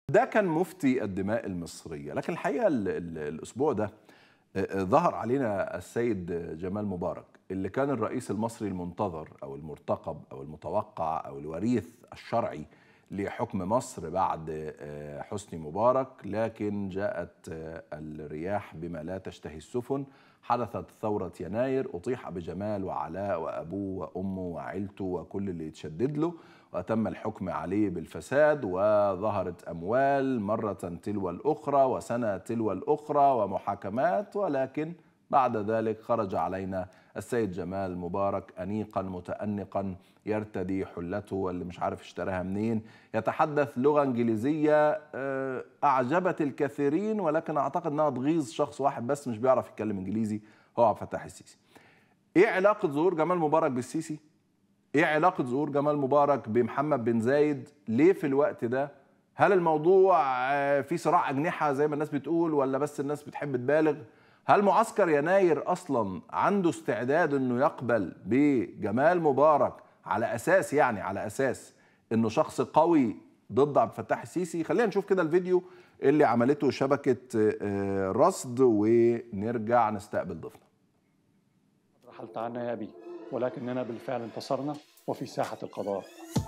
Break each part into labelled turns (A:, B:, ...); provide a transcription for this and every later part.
A: ده كان مفتي الدماء المصرية لكن الحقيقة ال ال الأسبوع ده ظهر علينا السيد جمال مبارك اللي كان الرئيس المصري المنتظر أو المرتقب أو المتوقع أو الوريث الشرعي لحكم مصر بعد حسني مبارك لكن جاءت الرياح بما لا تشتهي السفن حدثت ثورة يناير أطيح بجمال وعلاء وأبوه وأمه وعيلته وكل اللي يتشدد له وتم الحكم عليه بالفساد وظهرت أموال مرة تلو الأخرى وسنة تلو الأخرى ومحاكمات ولكن بعد ذلك خرج علينا السيد جمال مبارك أنيقا متأنقا يرتدي حلته واللي مش عارف اشتراها منين يتحدث لغة إنجليزية أعجبت الكثيرين ولكن أعتقد أنها تغيظ شخص واحد بس مش بيعرف يتكلم إنجليزي هو عبد الفتاح السيسي إيه علاقة ظهور جمال مبارك بالسيسي؟ إيه علاقة ظهور جمال مبارك بمحمد بن زايد؟ ليه في الوقت ده؟ هل الموضوع في صراع أجنحة زي ما الناس بتقول ولا بس الناس بتحب تبالغ؟ هل معسكر يناير اصلا عنده استعداد انه يقبل بجمال مبارك على اساس يعني على اساس انه شخص قوي ضد عبد الفتاح السيسي خلينا نشوف كده الفيديو اللي عملته شبكه رصد ونرجع نستقبل ضيفنا
B: رحلت عنا يا ابي ولكننا بالفعل انتصرنا وفي ساحه القضاء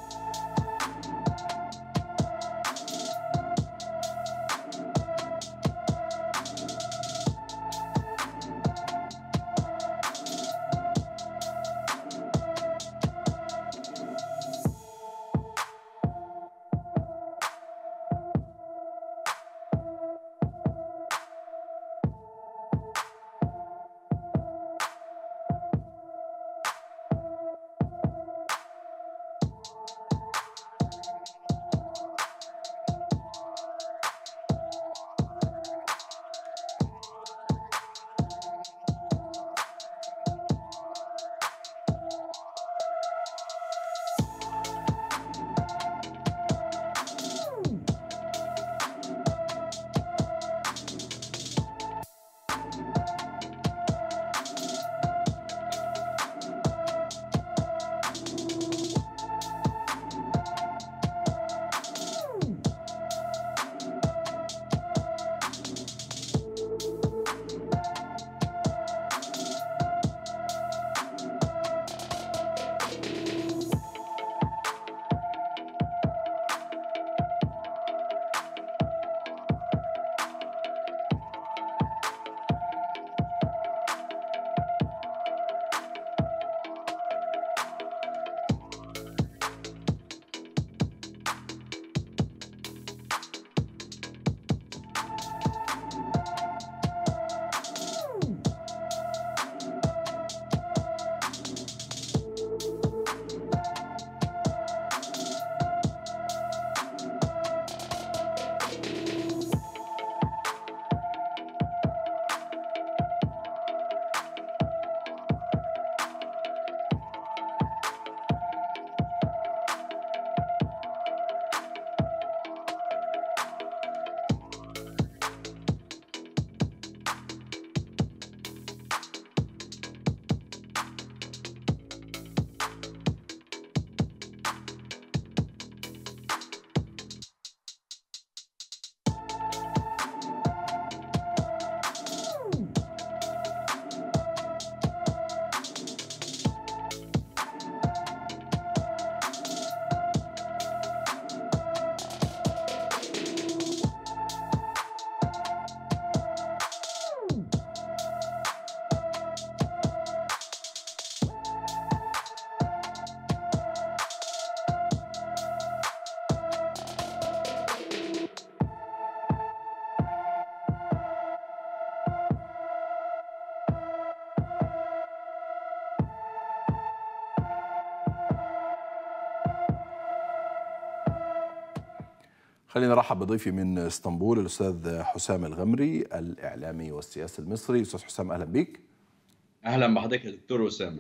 A: خلينا نرحب بضيفي من اسطنبول الاستاذ حسام الغمري الاعلامي والسياسي المصري استاذ حسام اهلا بيك
C: اهلا بحضرتك يا دكتور اسامه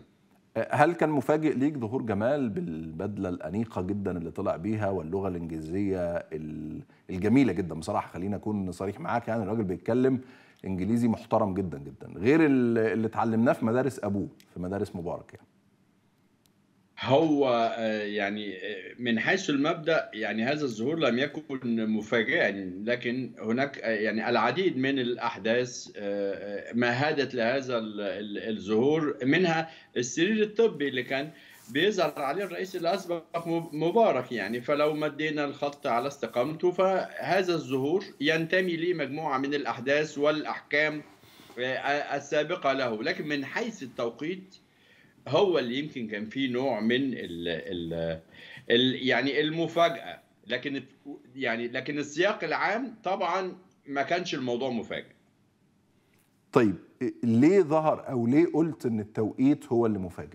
A: هل كان مفاجئ ليك ظهور جمال بالبدله الانيقه جدا اللي طلع بيها واللغه الانجليزيه الجميله جدا بصراحه خلينا اكون صريح معاك يعني الراجل بيتكلم انجليزي محترم جدا جدا غير اللي اتعلمناه في مدارس ابوه في مدارس مبارك يعني
C: هو آه، يعني آه، من حيث المبدأ يعني هذا الظهور لم يكن مفاجئا لكن هناك آه، يعني العديد من الأحداث آه، آه، مهدت لهذا ال- ال- الظهور منها السرير الطبي اللي كان بيظهر عليه الرئيس الأسبق مبارك يعني فلو مدينا الخط على استقامته فهذا الظهور ينتمي لمجموعة من الأحداث والأحكام آه، السابقة له لكن من حيث التوقيت هو اللي يمكن كان فيه نوع من ال ال ال يعني المفاجأة لكن يعني لكن السياق العام طبعا ما كانش الموضوع مفاجئ
A: طيب ليه ظهر او ليه قلت ان التوقيت هو اللي مفاجئ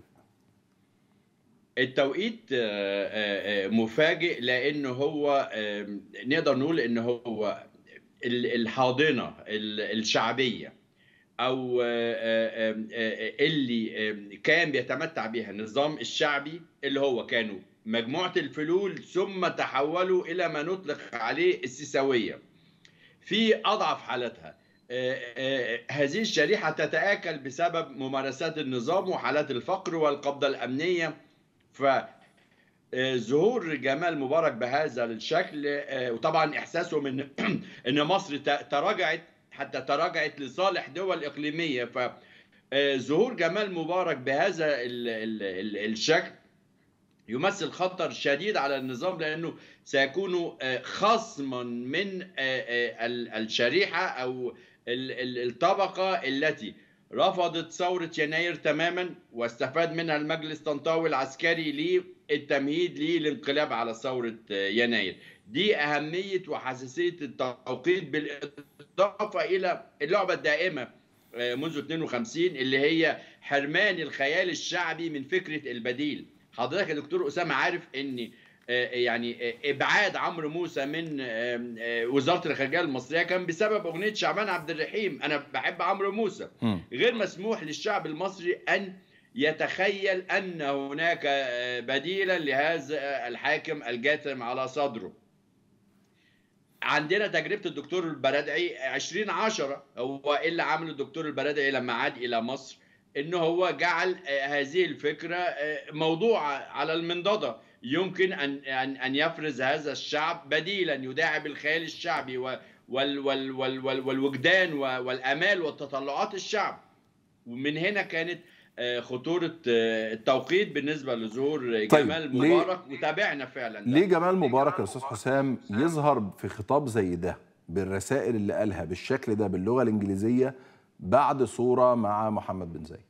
C: التوقيت آه، آه، آه، مفاجئ لانه هو آه، نقدر نقول ان هو ال- الحاضنة ال- الشعبية او آه، آه، آه، آه، اللي آه، كان بيتمتع بها النظام الشعبي اللي هو كانوا مجموعة الفلول ثم تحولوا الى ما نطلق عليه السيساوية في اضعف حالاتها آه، آه، هذه الشريحة تتآكل بسبب ممارسات النظام وحالات الفقر والقبضة الأمنية ف آه، ظهور جمال مبارك بهذا الشكل آه، وطبعا احساسه من ان مصر ت- تراجعت حتى تراجعت لصالح دول اقليميه ف آه، ظهور جمال مبارك بهذا ال ال ال الشكل يمثل خطر شديد على النظام لانه سيكون آه، خصما من آه، آه، ال- الشريحه او ال- ال- الطبقه التي رفضت ثورة يناير تماما واستفاد منها المجلس طنطاوي العسكري للتمهيد للانقلاب على ثورة يناير دي أهمية وحساسية التوقيت بالإضافة إلى اللعبة الدائمة منذ 52 اللي هي حرمان الخيال الشعبي من فكرة البديل حضرتك يا دكتور أسامة عارف أن يعني ابعاد عمرو موسى من وزاره الخارجيه المصريه كان بسبب اغنيه شعبان عبد الرحيم انا بحب عمرو موسى
A: م.
C: غير مسموح للشعب المصري ان يتخيل ان هناك بديلا لهذا الحاكم الجاثم على صدره عندنا تجربه الدكتور البرادعي 2010 هو ايه اللي عمله الدكتور البرادعي لما عاد الى مصر ان هو جعل هذه الفكره موضوع على المنضده يمكن ان ان ان يفرز هذا الشعب بديلا يداعب الخيال الشعبي وال وال وال وال والوجدان والامال وتطلعات الشعب ومن هنا كانت خطوره التوقيت بالنسبه لظهور جمال
A: طيب
C: مبارك وتابعنا فعلا ده.
A: ليه جمال مبارك يا استاذ حسام يظهر في خطاب زي ده بالرسائل اللي قالها بالشكل ده باللغه الانجليزيه بعد صوره مع محمد بن زايد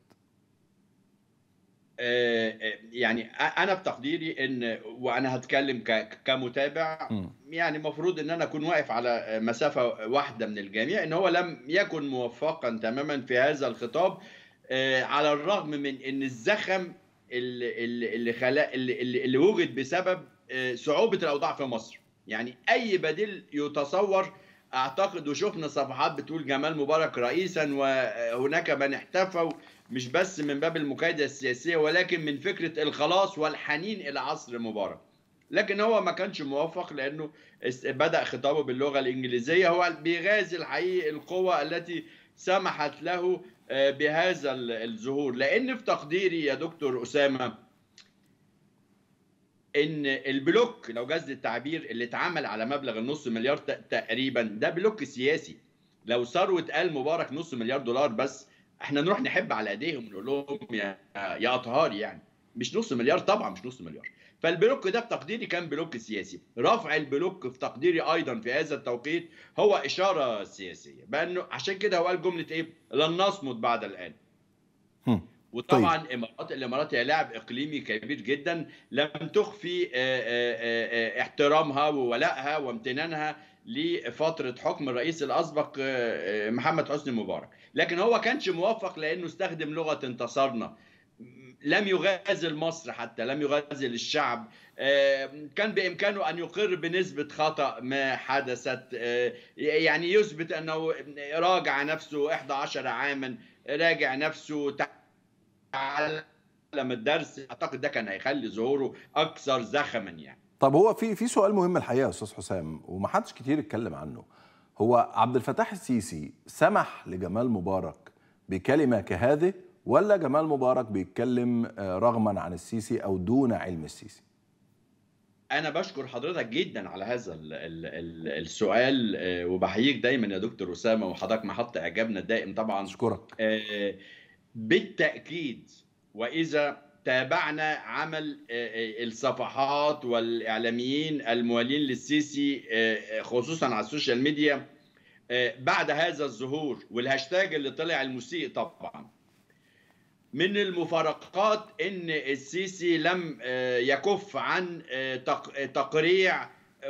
C: يعني انا في تقديري ان وانا هتكلم كمتابع
A: م.
C: يعني المفروض ان انا اكون واقف على مسافه واحده من الجميع ان هو لم يكن موفقا تماما في هذا الخطاب على الرغم من ان الزخم اللي اللي خلق اللي, اللي, اللي وجد بسبب صعوبه الاوضاع في مصر يعني اي بديل يتصور اعتقد وشفنا صفحات بتقول جمال مبارك رئيسا وهناك من احتفوا مش بس من باب المكايدة السياسية ولكن من فكرة الخلاص والحنين إلى عصر مبارك لكن هو ما كانش موفق لأنه بدأ خطابه باللغة الإنجليزية هو بيغازي الحقيقة القوة التي سمحت له بهذا الظهور لأن في تقديري يا دكتور أسامة ان البلوك لو جاز التعبير اللي اتعمل على مبلغ النص مليار تقريبا ده بلوك سياسي لو ثروه ال مبارك نص مليار دولار بس احنا نروح نحب على ايديهم ونقول لهم يا يا اطهار يعني مش نص مليار طبعا مش نص مليار فالبلوك ده في تقديري كان بلوك سياسي رفع البلوك في تقديري ايضا في هذا التوقيت هو اشاره سياسيه بانه عشان كده هو قال جمله ايه لن نصمد بعد الان وطبعا طيب. امارات الامارات هي لاعب اقليمي كبير جدا لم تخفي احترامها وولائها وامتنانها لفتره حكم الرئيس الاسبق محمد حسني مبارك لكن هو كانش موفق لانه استخدم لغه انتصرنا لم يغازل مصر حتى لم يغازل الشعب كان بامكانه ان يقر بنسبه خطا ما حدثت يعني يثبت انه راجع نفسه 11 عاما راجع نفسه تعلم الدرس اعتقد ده كان هيخلي ظهوره اكثر زخما يعني
A: طب هو في في سؤال مهم الحقيقه يا استاذ حسام ومحدش كتير اتكلم عنه هو عبد الفتاح السيسي سمح لجمال مبارك بكلمه كهذه ولا جمال مبارك بيتكلم رغما عن السيسي او دون علم السيسي
C: انا بشكر حضرتك جدا على هذا ال ال ال السؤال وبحييك دايما يا دكتور اسامه وحضرتك محط اعجابنا الدائم طبعا
A: اشكرك
C: بالتاكيد واذا تابعنا عمل الصفحات والاعلاميين الموالين للسيسي خصوصا على السوشيال ميديا بعد هذا الظهور والهاشتاج اللي طلع المسيء طبعا من المفارقات ان السيسي لم يكف عن تقريع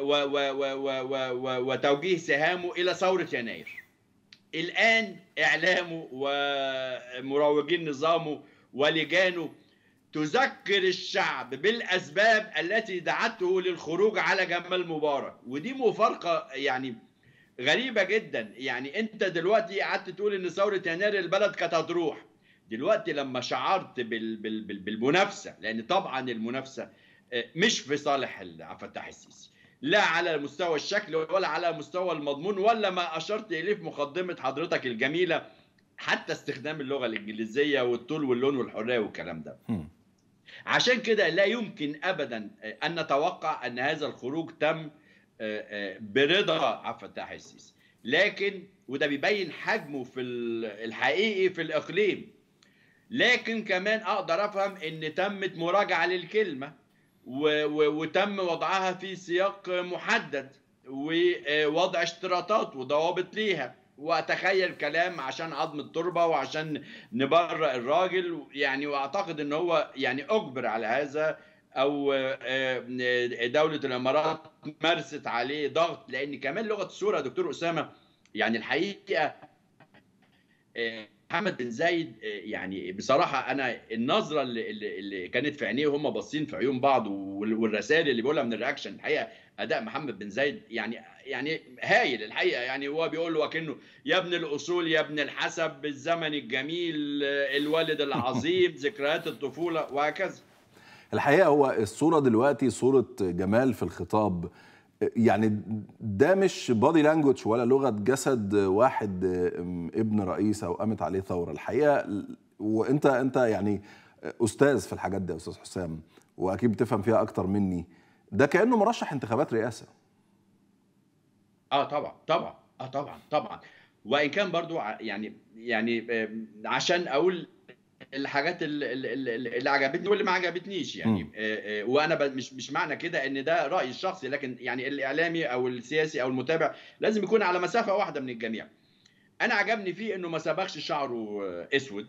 C: وتوجيه سهامه الى ثوره يناير الان اعلامه ومروجين نظامه ولجانه تذكر الشعب بالاسباب التي دعته للخروج على جمال مبارك ودي مفارقه يعني غريبه جدا يعني انت دلوقتي قعدت تقول ان ثوره يناير البلد كانت هتروح دلوقتي لما شعرت بال بال بال بالمنافسه لان طبعا المنافسه مش في صالح عبد الفتاح السيسي لا على مستوى الشكل ولا على مستوى المضمون ولا ما اشرت اليه في مقدمه حضرتك الجميله حتى استخدام اللغه الانجليزيه والطول واللون والحريه والكلام ده عشان كده لا يمكن ابدا ان نتوقع ان هذا الخروج تم برضا عبد الفتاح السيسي لكن وده بيبين حجمه في الحقيقي في الاقليم لكن كمان اقدر افهم ان تمت مراجعه للكلمه وتم وضعها في سياق محدد ووضع اشتراطات وضوابط ليها واتخيل كلام عشان عظم التربه وعشان نبرئ الراجل يعني واعتقد ان هو يعني اجبر على هذا او دوله الامارات مارست عليه ضغط لان كمان لغه الصوره يا دكتور اسامه يعني الحقيقه محمد بن زايد يعني بصراحه انا النظره اللي, اللي كانت في عينيه وهم باصين في عيون بعض والرسائل اللي بيقولها من الرياكشن الحقيقه اداء محمد بن زايد يعني يعني هايل الحقيقه يعني هو بيقول له وكانه يا ابن الاصول يا ابن الحسب الزمن الجميل الوالد العظيم ذكريات الطفوله وهكذا
A: الحقيقه هو الصوره دلوقتي صوره جمال في الخطاب يعني ده مش بادي لانجوج ولا لغه جسد واحد ابن رئيس او قامت عليه ثوره الحقيقه وانت انت يعني استاذ في الحاجات دي يا استاذ حسام واكيد بتفهم فيها اكتر مني ده كانه مرشح انتخابات رئاسه
C: اه طبعا طبعا اه طبعا طبعا وان كان برضو يعني يعني عشان اقول الحاجات اللي, اللي عجبتني واللي ما عجبتنيش يعني م. وانا مش مش معنى كده ان ده رايي الشخصي لكن يعني الاعلامي او السياسي او المتابع لازم يكون على مسافه واحده من الجميع انا عجبني فيه انه ما صبغش شعره اسود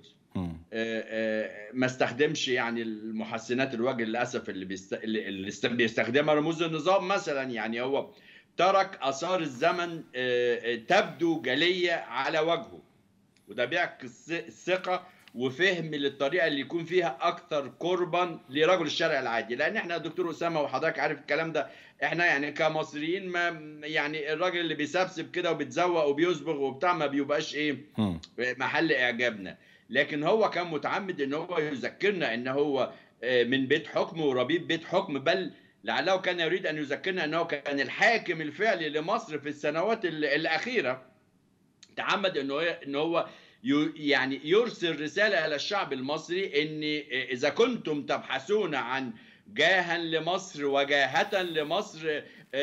C: ما استخدمش يعني المحسنات الوجه للاسف اللي, بيست... اللي بيستخدمها رموز النظام مثلا يعني هو ترك اثار الزمن تبدو جليه على وجهه وده بيعكس الثقه وفهم للطريقه اللي يكون فيها اكثر قربا لرجل الشارع العادي لان احنا دكتور اسامه وحضرتك عارف الكلام ده احنا يعني كمصريين ما يعني الراجل اللي بيسبسب كده وبيتزوق وبيصبغ وبتاع ما بيبقاش ايه محل اعجابنا لكن هو كان متعمد ان هو يذكرنا ان هو من بيت حكم وربيب بيت حكم بل لعله كان يريد ان يذكرنا انه كان الحاكم الفعلي لمصر في السنوات الاخيره تعمد انه ان هو يعني يرسل رسالة إلى الشعب المصري إن إذا كنتم تبحثون عن جاها لمصر وجاهة لمصر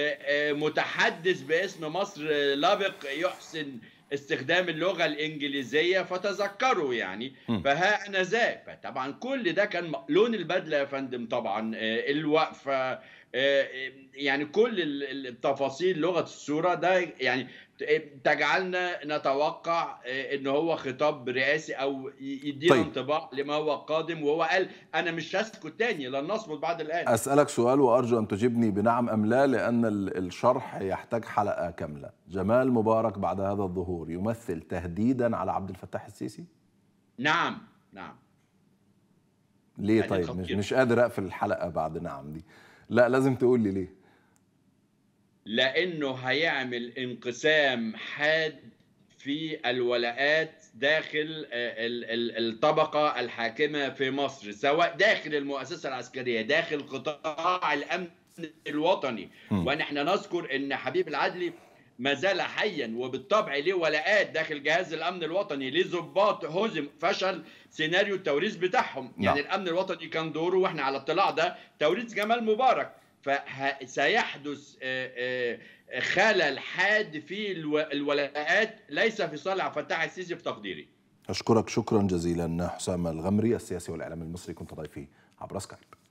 C: متحدث باسم مصر لبق يحسن استخدام اللغة الإنجليزية فتذكروا يعني فها أنا ذا فطبعا كل ده كان لون البدلة يا فندم طبعا الوقفة يعني كل التفاصيل لغة الصورة ده يعني تجعلنا نتوقع ان هو خطاب رئاسي او يدينا طيب. انطباع لما هو قادم وهو قال انا مش هسكت تاني لن نصمت بعد الان
A: اسالك سؤال وارجو ان تجيبني بنعم ام لا لان الشرح يحتاج حلقه كامله جمال مبارك بعد هذا الظهور يمثل تهديدا على عبد الفتاح السيسي
C: نعم نعم
A: ليه طيب مش, مش قادر اقفل الحلقه بعد نعم دي لا لازم تقول لي ليه
C: لانه هيعمل انقسام حاد في الولاءات داخل الطبقه الحاكمه في مصر سواء داخل المؤسسه العسكريه داخل قطاع الامن الوطني وان احنا نذكر ان حبيب العدلي ما زال حيا وبالطبع ليه ولاءات داخل جهاز الامن الوطني ليه ضباط هزم فشل سيناريو التوريث بتاعهم
A: نعم.
C: يعني الامن الوطني كان دوره واحنا على اطلاع ده توريث جمال مبارك فسيحدث خلل حاد في الو- الولاءات ليس في صالح عبد الفتاح السيسي في تقديري
A: أشكرك شكرا جزيلا حسام الغمري السياسي والإعلام المصري كنت ضيفي عبر سكايب